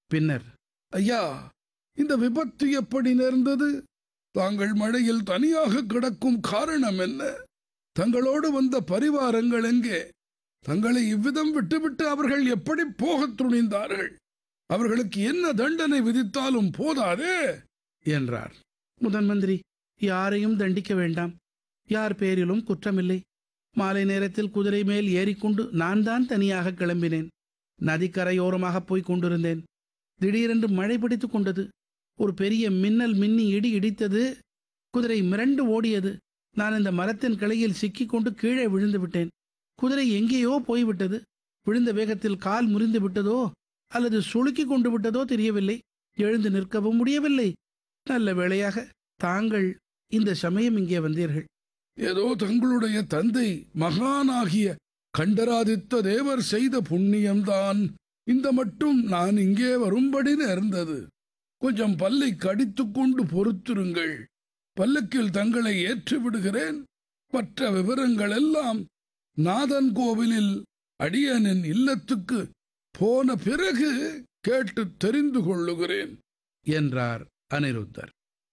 பின்னர் ஐயா இந்த விபத்து எப்படி நேர்ந்தது தாங்கள் மழையில் தனியாக கிடக்கும் காரணம் என்ன தங்களோடு வந்த பரிவாரங்கள் எங்கே தங்களை இவ்விதம் விட்டுவிட்டு அவர்கள் எப்படி போகத் துணிந்தார்கள் அவர்களுக்கு என்ன தண்டனை விதித்தாலும் போதாதே என்றார் முதன் மந்திரி யாரையும் தண்டிக்க வேண்டாம் யார் பேரிலும் குற்றமில்லை மாலை நேரத்தில் குதிரை மேல் ஏறிக்கொண்டு நான் தான் தனியாக கிளம்பினேன் நதிக்கரையோரமாக போய்க் கொண்டிருந்தேன் திடீரென்று மழை பிடித்துக் கொண்டது ஒரு பெரிய மின்னல் மின்னி இடி இடித்தது குதிரை மிரண்டு ஓடியது நான் இந்த மரத்தின் கிளையில் சிக்கிக்கொண்டு கீழே விழுந்து விட்டேன் குதிரை எங்கேயோ போய்விட்டது விழுந்த வேகத்தில் கால் முறிந்து விட்டதோ அல்லது சுளுக்கி கொண்டு விட்டதோ தெரியவில்லை எழுந்து நிற்கவும் முடியவில்லை நல்ல வேளையாக தாங்கள் இந்த சமயம் இங்கே வந்தீர்கள் ஏதோ தங்களுடைய தந்தை மகானாகிய கண்டராதித்த தேவர் செய்த புண்ணியம்தான் இந்த மட்டும் நான் இங்கே வரும்படி நேர்ந்தது கொஞ்சம் பல்லை கடித்துக்கொண்டு பொறுத்திருங்கள் பல்லக்கில் தங்களை ஏற்றி விடுகிறேன் மற்ற விவரங்கள் எல்லாம் நாதன் கோவிலில் அடியனின் இல்லத்துக்கு போன பிறகு கேட்டு தெரிந்து கொள்ளுகிறேன் என்றார் அனிருத்தர்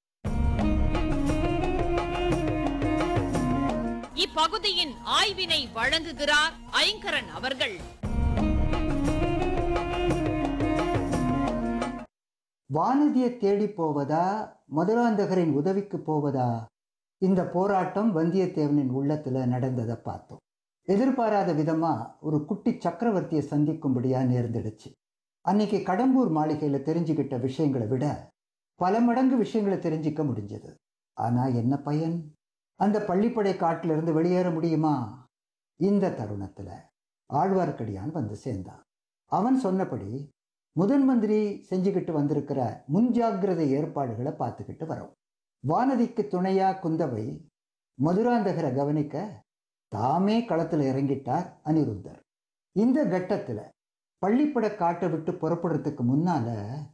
இப்பகுதியின் ஆய்வினை வழங்குகிறார் ஐங்கரன் அவர்கள் வானதியை தேடி போவதா மதுராந்தகரின் உதவிக்கு போவதா இந்த போராட்டம் வந்தியத்தேவனின் உள்ளத்துல நடந்ததை பார்த்தோம் எதிர்பாராத விதமா ஒரு குட்டி சக்கரவர்த்தியை சந்திக்கும்படியா நேர்ந்துடுச்சு அன்னைக்கு கடம்பூர் மாளிகையில தெரிஞ்சுக்கிட்ட விஷயங்களை விட பல மடங்கு விஷயங்களை தெரிஞ்சுக்க முடிஞ்சது ஆனா என்ன பயன் அந்த பள்ளிப்படை காட்டிலிருந்து வெளியேற முடியுமா இந்த தருணத்துல ஆழ்வார்க்கடியான் வந்து சேர்ந்தான் அவன் சொன்னபடி முதன் மந்திரி செஞ்சுக்கிட்டு வந்திருக்கிற முன்ஜாக்கிரதை ஏற்பாடுகளை பார்த்துக்கிட்டு வரோம் வானதிக்கு துணையா குந்தவை மதுராந்தகரை கவனிக்க தாமே களத்தில் இறங்கிட்டார் அனிருத்தர் இந்த கட்டத்துல பள்ளிப்பட காட்டை விட்டு புறப்படுறதுக்கு முன்னால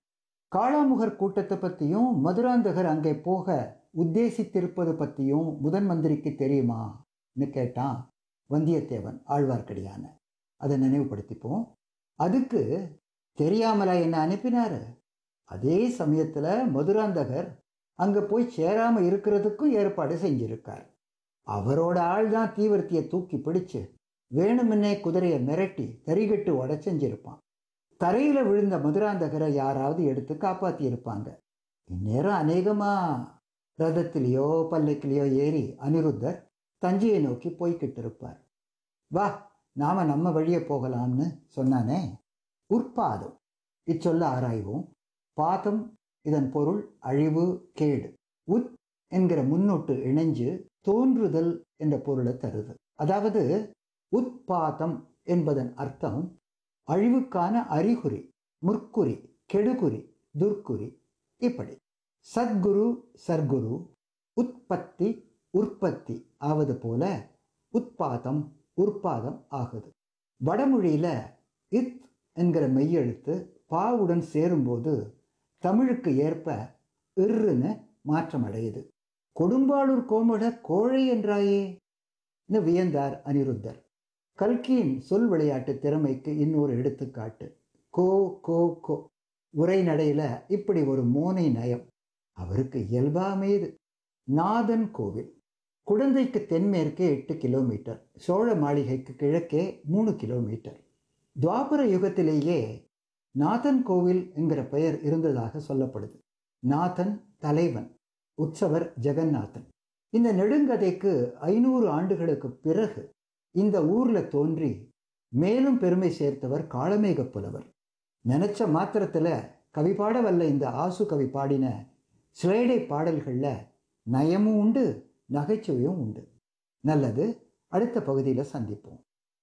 காளாமுகர் கூட்டத்தை பத்தியும் மதுராந்தகர் அங்கே போக உத்தேசித்திருப்பது பத்தியும் முதன் மந்திரிக்கு தெரியுமான்னு கேட்டான் வந்தியத்தேவன் ஆழ்வார்க்கடியான அதை நினைவுபடுத்திப்போம் அதுக்கு தெரியாமலா என்ன அனுப்பினாரு அதே சமயத்துல மதுராந்தகர் அங்க போய் சேராம இருக்கிறதுக்கும் ஏற்பாடு செஞ்சிருக்கார் அவரோட ஆள் தான் தீவிரத்திய தூக்கி பிடிச்சு வேணுமுன்னே குதிரையை மிரட்டி தறிகட்டு உட செஞ்சிருப்பான் தரையில விழுந்த மதுராந்தகரை யாராவது எடுத்து காப்பாத்தி இருப்பாங்க இந்நேரம் அநேகமா ரதத்திலேயோ பல்லக்கிலேயோ ஏறி அனிருத்தர் தஞ்சையை நோக்கி போய்கிட்டு இருப்பார் வா நாம நம்ம வழியே போகலாம்னு சொன்னானே உற்பாதம் இச்சொல்ல ஆராய்வோம் பாதம் இதன் பொருள் அழிவு கேடு உத் என்கிற முன்னொட்டு இணைஞ்சு தோன்றுதல் என்ற பொருளை தருது அதாவது உத்பாதம் என்பதன் அர்த்தம் அழிவுக்கான அறிகுறி முற்குறி கெடுகுறி துர்க்குறி இப்படி சத்குரு சர்க்குரு உற்பத்தி உற்பத்தி ஆவது போல உத்பாதம் உற்பாதம் ஆகுது வடமொழியில இத் என்கிற மெய்யெழுத்து பாவுடன் சேரும்போது தமிழுக்கு ஏற்ப இர்ருன்னு மாற்றம் அடையுது கொடும்பாளூர் கோமட கோழை என்றாயே வியந்தார் அனிருத்தர் கல்கியின் சொல் விளையாட்டு திறமைக்கு இன்னொரு எடுத்துக்காட்டு கோ கோ கோ உரைநடையில இப்படி ஒரு மோனை நயம் அவருக்கு இயல்பா அமையுது நாதன் கோவில் குழந்தைக்கு தென்மேற்கே எட்டு கிலோமீட்டர் சோழ மாளிகைக்கு கிழக்கே மூணு கிலோமீட்டர் துவாபர யுகத்திலேயே நாதன் கோவில் என்கிற பெயர் இருந்ததாக சொல்லப்படுது நாதன் தலைவன் உற்சவர் ஜெகநாதன் இந்த நெடுங்கதைக்கு ஐநூறு ஆண்டுகளுக்கு பிறகு இந்த ஊர்ல தோன்றி மேலும் பெருமை சேர்த்தவர் காளமேக புலவர் நினைச்ச மாத்திரத்துல கவி பாட வல்ல இந்த ஆசு கவி பாடின சிலேடை பாடல்கள்ல நயமும் உண்டு நகைச்சுவையும் உண்டு நல்லது அடுத்த பகுதியில் சந்திப்போம்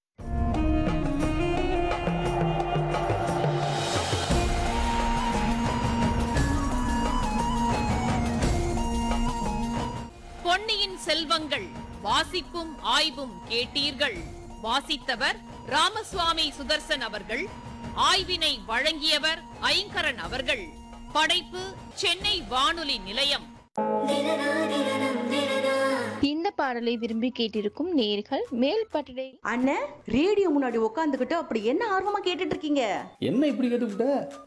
பொன்னியின் செல்வங்கள் வாசிப்பும் ஆய்வும் கேட்டீர்கள் வாசித்தவர் ராமசுவாமி சுதர்சன் அவர்கள் ஆய்வினை வழங்கியவர் ஐங்கரன் அவர்கள் படைப்பு சென்னை வானொலி நிலையம் இந்த பாடலை விரும்பி கேட்டிருக்கும் நேர்கள் மேல் பட்டடை அண்ணன் ரேடியோ முன்னாடி உட்காந்துக்கிட்டு அப்படி என்ன ஆர்வமா கேட்டுட்டு இருக்கீங்க என்ன இப்படி கேட்டுவிட்ட